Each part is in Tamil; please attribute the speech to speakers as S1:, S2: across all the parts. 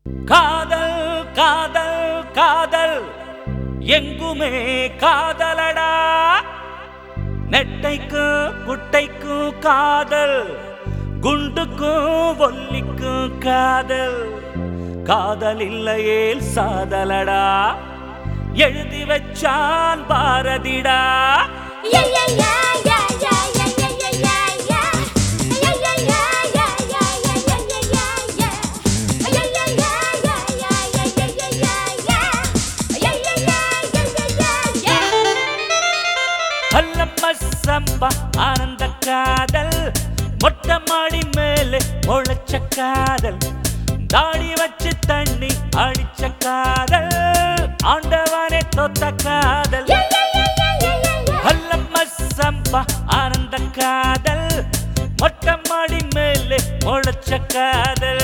S1: காதல் காதல் காதல் எங்குமே காதலடா நெட்டைக்கும் குட்டைக்கும் காதல் குண்டுக்கும் ஒல்லிக்கும் காதல் காதல் இல்லையேல் சாதலடா எழுதி வச்சான் பாரதிடா
S2: Yeah, yeah, yeah, yeah, yeah, yeah, yeah, yeah, yeah, yeah. Yeah, yeah, yeah, yeah, yeah, yeah, yeah, yeah, yeah, yeah. Yeah, yeah, yeah, yeah, yeah, yeah, yeah, yeah, yeah, yeah. Yeah, yeah, yeah, yeah, yeah, yeah, yeah.
S1: அல்லம்ம சம்பா ஆனந்த காதல் மொட்டை மாடி மேலே முளைச்ச காதல் தாடி வச்சு தண்ணி அடிச்ச காதல் ஆண்டவனே தொத்த காதல்
S2: Yeah, yeah, yeah, yeah, yeah, yeah, yeah.
S1: அல்லம்ம சம்பா ஆனந்த காதல் மொட்டை மாடி மேலே முளைச்ச காதல்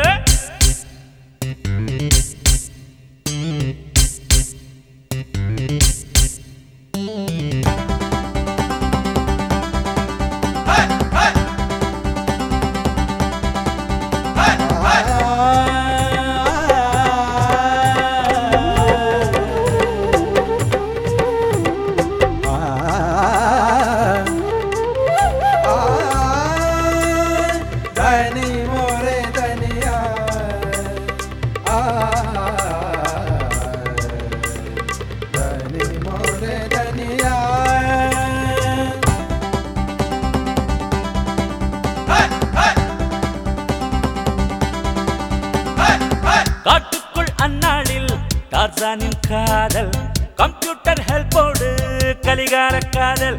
S3: धनी मोरे धनिया धनी मोरे धनिया
S1: காட்டுக்குள் அந்நாளில் டார்சானின் காதல் கம்ப்யூட்டர் ஹெல்ப்போடு கலிகால காதல்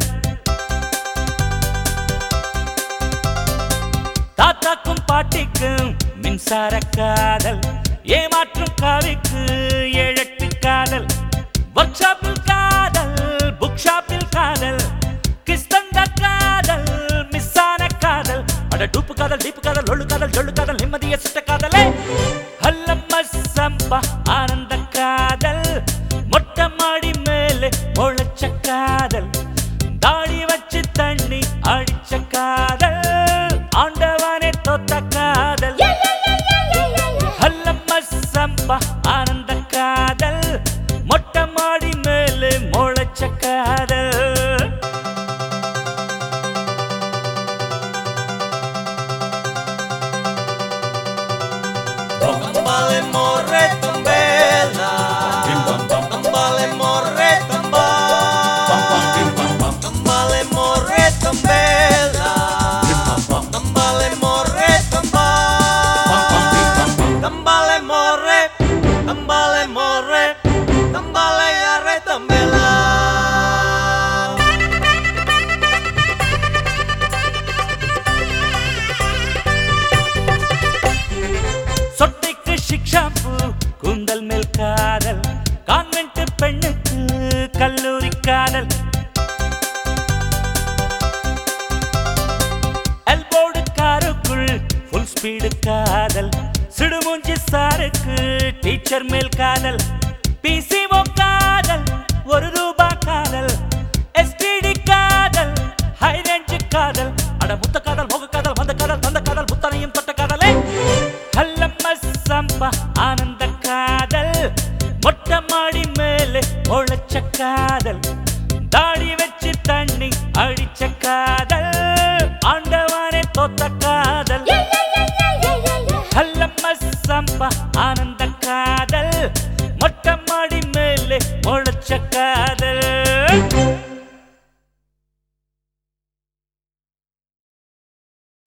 S1: தாத்தாக்கும் பாட்டிக்கும் மின்சார காதல் ஏமாற்றும் காவிக்கு ஏழெட்டு காதல் ஒர்க் ஷாப்பில் காதல் புக் ஷாப்பில் காதல் கிஸ்தந்த காதல் மிஸ்ஸான காதல் அட டூப்பு காதல் டீப்பு காதல் ஒழு காதல் ஜொள்ளு காதல் நிம்மதிய சிட்ட காதலே அல்லம்ம சம்பா ஆனந்த காதல் மொட்டை மாடி மேலே முளைச்ச காதல் தாடி வச்சு தண்ணி அடிச்ச காதல் ஆண்டவனே தொத்த காதல்
S2: Yeah, yeah, yeah, yeah, yeah, yeah, yeah.
S1: அல்லம்ம சம்பா ஆனந்த காதல் மொட்டை மாடி மேலே முளைச்ச காதல்
S3: Tambale morre tambela Tambale morre tamba Tambale morre tambela Tambale morre tamba Tambale morre Tambale morre Tambale arre tambela
S1: சொட்டைக்கு ஷிக்ஷாம்பு கூந்தல் மேல் காதல் கான்வென்ட் பெண்ணுக்கு கல்லூரி காதல் எல்போர்டு காருக்குள் ஃபுல் ஸ்பீடு காதல் சிடுமூஞ்சி சாருக்கு டீச்சர் மேல் காதல் பிசிஓ காதல் ஒரு ரூபா காதல் எஸ்டிடி காதல் ஹை ரேஞ்ச் காதல் அட முத்த காதல் முக காதல் வந்த காதல் தந்த காதல் முத்தனையும் தொட்ட காதலே அல்லம்ம சம்பா ஆனந்த காதல் மொட்டை மாடி மேலே முளைச்ச காதல் தாடி வச்சு தண்ணி அடிச்ச காதல் ஆண்டவனே தொத்த காதல்
S2: Yeah, yeah, yeah, yeah, yeah, yeah, yeah.
S1: அல்லம்ம சம்பா ஆனந்த காதல் மொட்டை மாடி மேலே முளைச்ச காதல்